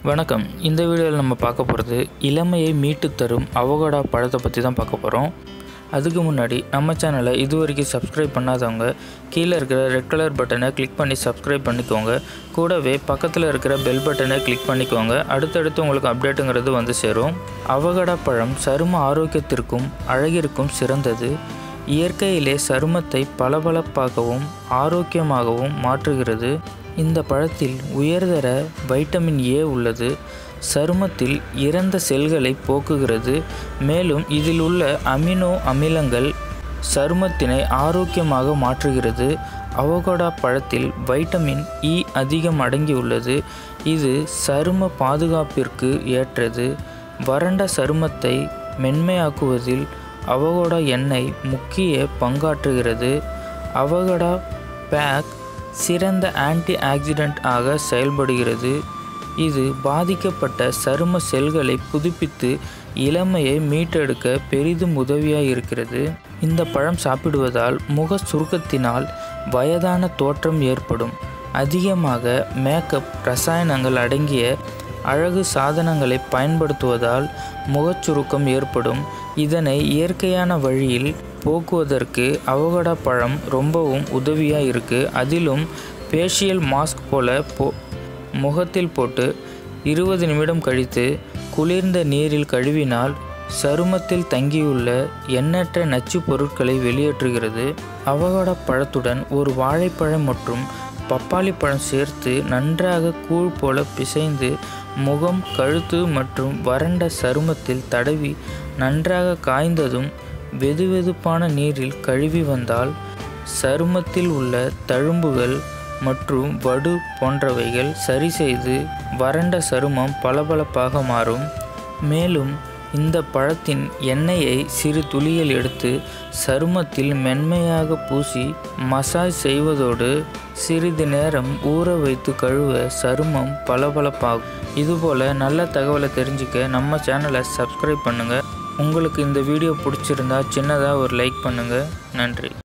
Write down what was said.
வணக்கம் இந்த வீடியோவில் நம்ம பார்க்க போகிறது இளமையை மீட்டு தரும் அவகோடா பழத்தை பற்றி தான் பார்க்க போகிறோம் அதுக்கு முன்னாடி நம்ம சேனலை இது வரைக்கும் சப்ஸ்கிரைப் பண்ணாதவங்க கீழே இருக்கிற ரெட் கலர் பட்டனை கிளிக் பண்ணி சப்ஸ்கிரைப் பண்ணிக்கோங்க கூடவே பக்கத்தில் இருக்கிற பெல் பட்டனை கிளிக் பண்ணிக்கோங்க அடுத்தடுத்து உங்களுக்கு அப்டேட்டுங்கிறது வந்து சேரும் அவகடா பழம் சரும ஆரோக்கியத்திற்கும் அழகிற்கும் சிறந்தது இயற்கையிலே சருமத்தை பளபளப்பாகவும் ஆரோக்கியமாகவும் மாற்றுகிறது இந்த பழத்தில் உயர்தர வைட்டமின் ஏ உள்ளது சருமத்தில் இறந்த செல்களை போக்குகிறது மேலும் இதில் உள்ள அமினோ அமிலங்கள் சருமத்தினை ஆரோக்கியமாக மாற்றுகிறது அவகோடா பழத்தில் வைட்டமின் இ அதிகம் அடங்கியுள்ளது இது சரும பாதுகாப்பிற்கு ஏற்றது வறண்ட சருமத்தை மென்மையாக்குவதில் அவகோடா எண்ணெய் முக்கிய பங்காற்றுகிறது அவகோடா பேக் சிறந்த ஆன்டி ஆக்சிடென்ட் ஆக செயல்படுகிறது இது பாதிக்கப்பட்ட சரும செல்களை புதுப்பித்து இளமையை மீட்டெடுக்க பெரிதும் உதவியாக இருக்கிறது இந்த பழம் சாப்பிடுவதால் முக சுருக்கத்தினால் வயதான தோற்றம் ஏற்படும் அதிகமாக மேக்கப் ரசாயனங்கள் அடங்கிய அழகு சாதனங்களை பயன்படுத்துவதால் முகச்சுருக்கம் ஏற்படும் இதனை இயற்கையான வழியில் போக்குவதற்கு அவகடா பழம் ரொம்பவும் உதவியாக இருக்குது அதிலும் ஃபேஷியல் மாஸ்க் போல போ முகத்தில் போட்டு இருபது நிமிடம் கழித்து குளிர்ந்த நீரில் கழுவினால் சருமத்தில் தங்கியுள்ள எண்ணற்ற நச்சு பொருட்களை வெளியேற்றுகிறது அவகடா பழத்துடன் ஒரு வாழைப்பழம் மற்றும் பப்பாளி பழம் சேர்த்து நன்றாக கூழ் போல பிசைந்து முகம் கழுத்து மற்றும் வறண்ட சருமத்தில் தடவி நன்றாக காய்ந்ததும் வெதுவெதுப்பான நீரில் கழுவி வந்தால் சருமத்தில் உள்ள தழும்புகள் மற்றும் வடு போன்றவைகள் சரி செய்து வறண்ட சருமம் பளபளப்பாக மாறும் மேலும் இந்த பழத்தின் எண்ணெயை சிறு துளிகள் எடுத்து சருமத்தில் மென்மையாக பூசி மசாஜ் செய்வதோடு சிறிது நேரம் ஊற வைத்து கழுவ சருமம் பளபளப்பாகும் இதுபோல் நல்ல தகவலை தெரிஞ்சுக்க நம்ம சேனலை சப்ஸ்கிரைப் பண்ணுங்கள் உங்களுக்கு இந்த வீடியோ பிடிச்சிருந்தா சின்னதாக ஒரு லைக் பண்ணுங்கள் நன்றி